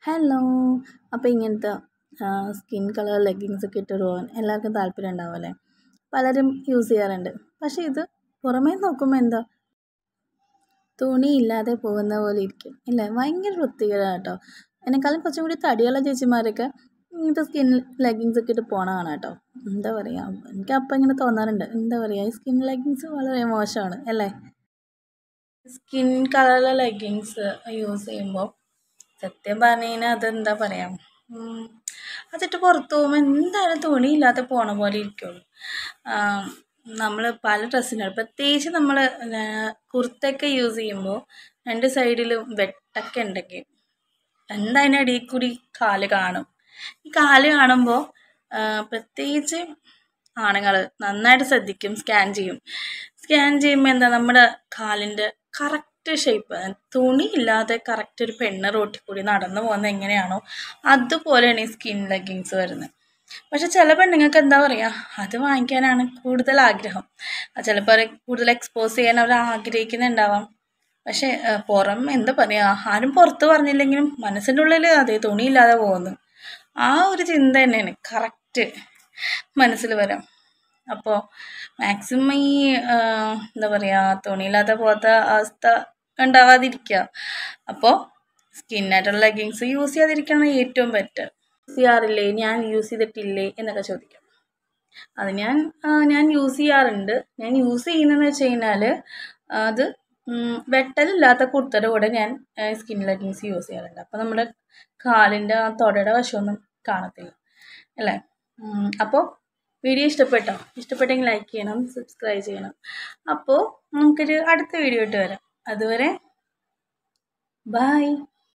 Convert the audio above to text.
hello അപ്പോൾ ഇങ്ങനത്തെ skin colour leggings ഒക്കെ ഇട്ട് പോകാൻ എല്ലാവർക്കും താല്പര്യം ഉണ്ടാവും അല്ലേ പലരും യൂസ് ചെയ്യാറുണ്ട് പക്ഷേ ഇത് പുറമേ നോക്കുമ്പോൾ എന്താ തുണിയില്ലാതെ പോകുന്ന പോലെ ഇരിക്കും ഇല്ലേ ഭയങ്കര വൃത്തികേടാണ് കേട്ടോ എന്നെക്കാളും കുറച്ചും കൂടി തടിയുള്ള ചേച്ചിമാരൊക്കെ ഇങ്ങനത്തെ സ്കിൻ ലെഗിങ്സ് ഒക്കെ ഇട്ട് പോണ കാണാം കേട്ടോ എന്താ പറയുക എനിക്ക് അപ്പം ഇങ്ങനെ തോന്നാറുണ്ട് എന്താ പറയുക ഈ സ്കിൻ ലെഗിങ്സ് വളരെ മോശമാണ് അല്ലേ സ്കിൻ കളറുള്ള ലെഗിങ്സ് യൂസ് ചെയ്യുമ്പോൾ സത്യം പറഞ്ഞു കഴിഞ്ഞാൽ അതെന്താ പറയുക അതിട്ട് പുറത്ത് പോകുമ്പോൾ എന്തായാലും തുണിയില്ലാതെ പോണ പോലെ ഇരിക്കുള്ളൂ നമ്മൾ പല ഡ്രസ്സിനും പ്രത്യേകിച്ച് നമ്മൾ കുർത്തയൊക്കെ യൂസ് ചെയ്യുമ്പോൾ രണ്ട് സൈഡിലും വെട്ടൊക്കെ ഉണ്ടെങ്കിൽ എന്തായാലും അടിയിൽ കൂടി കാല് കാണും ഈ കാല് കാണുമ്പോൾ പ്രത്യേകിച്ച് ആണുങ്ങൾ നന്നായിട്ട് ശ്രദ്ധിക്കും സ്കാൻ ചെയ്യും സ്കാൻ ചെയ്യുമ്പോൾ എന്താ നമ്മുടെ കാലിൻ്റെ കറക്റ്റ് ഷേപ്പ് തുണി ഇല്ലാതെ കറക്റ്റ് ഒരു പെണ്ണ് റോട്ടിൽ കൂടി നടന്നു പോകുന്നത് എങ്ങനെയാണോ അതുപോലെയാണ് ഈ സ്കിൻ ലെഗിങ്സ് വരുന്നത് പക്ഷെ ചില പെണ്ണുങ്ങൾക്ക് എന്താ പറയുക അത് വാങ്ങിക്കാനാണ് കൂടുതൽ ആഗ്രഹം ചിലപ്പോൾ കൂടുതൽ എക്സ്പോസ് ചെയ്യാൻ അവർ ആഗ്രഹിക്കുന്നുണ്ടാവാം പക്ഷേ പുറം എന്താ പറയുക ആരും പുറത്ത് പറഞ്ഞില്ലെങ്കിലും മനസ്സിൻ്റെ ഉള്ളിൽ അതേ തുണിയില്ലാതെ പോകുന്നു ആ ഒരു ചിന്ത തന്നെയാണ് കറക്റ്റ് മനസ്സിൽ വരാം അപ്പോൾ മാക്സിമം ഈ എന്താ പറയുക തുണിയില്ലാതെ പോകാത്ത അവസ്ഥ ഉണ്ടാവാതിരിക്കുക അപ്പോൾ സ്കിന്നായിട്ടുള്ള ലെഗിങ്സ് യൂസ് ചെയ്യാതിരിക്കുകയാണ് ഏറ്റവും ബെറ്റർ യൂസ് ചെയ്യാറില്ലേ ഞാൻ യൂസ് ചെയ്തിട്ടില്ലേ എന്നൊക്കെ ചോദിക്കാം അത് ഞാൻ ഞാൻ യൂസ് ചെയ്യാറുണ്ട് ഞാൻ യൂസ് ചെയ്യുന്നതെന്ന് വെച്ച് കഴിഞ്ഞാൽ അത് വെട്ടലില്ലാത്ത കുർത്തയുടെ കൂടെ ഞാൻ സ്കിൻ ലെഗിങ്സ് യൂസ് ചെയ്യാറുണ്ട് അപ്പോൾ നമ്മുടെ കാലിൻ്റെ ആ തൊടയുടെ വശമൊന്നും കാണത്തില്ല അല്ലേ അപ്പോൾ വീഡിയോ ഇഷ്ടപ്പെട്ടോ ഇഷ്ടപ്പെട്ടെങ്കിൽ ലൈക്ക് ചെയ്യണം സബ്സ്ക്രൈബ് ചെയ്യണം അപ്പോൾ നമുക്കൊരു അടുത്ത വീഡിയോ ഇട്ട് വരാം അതുവരെ ബായ്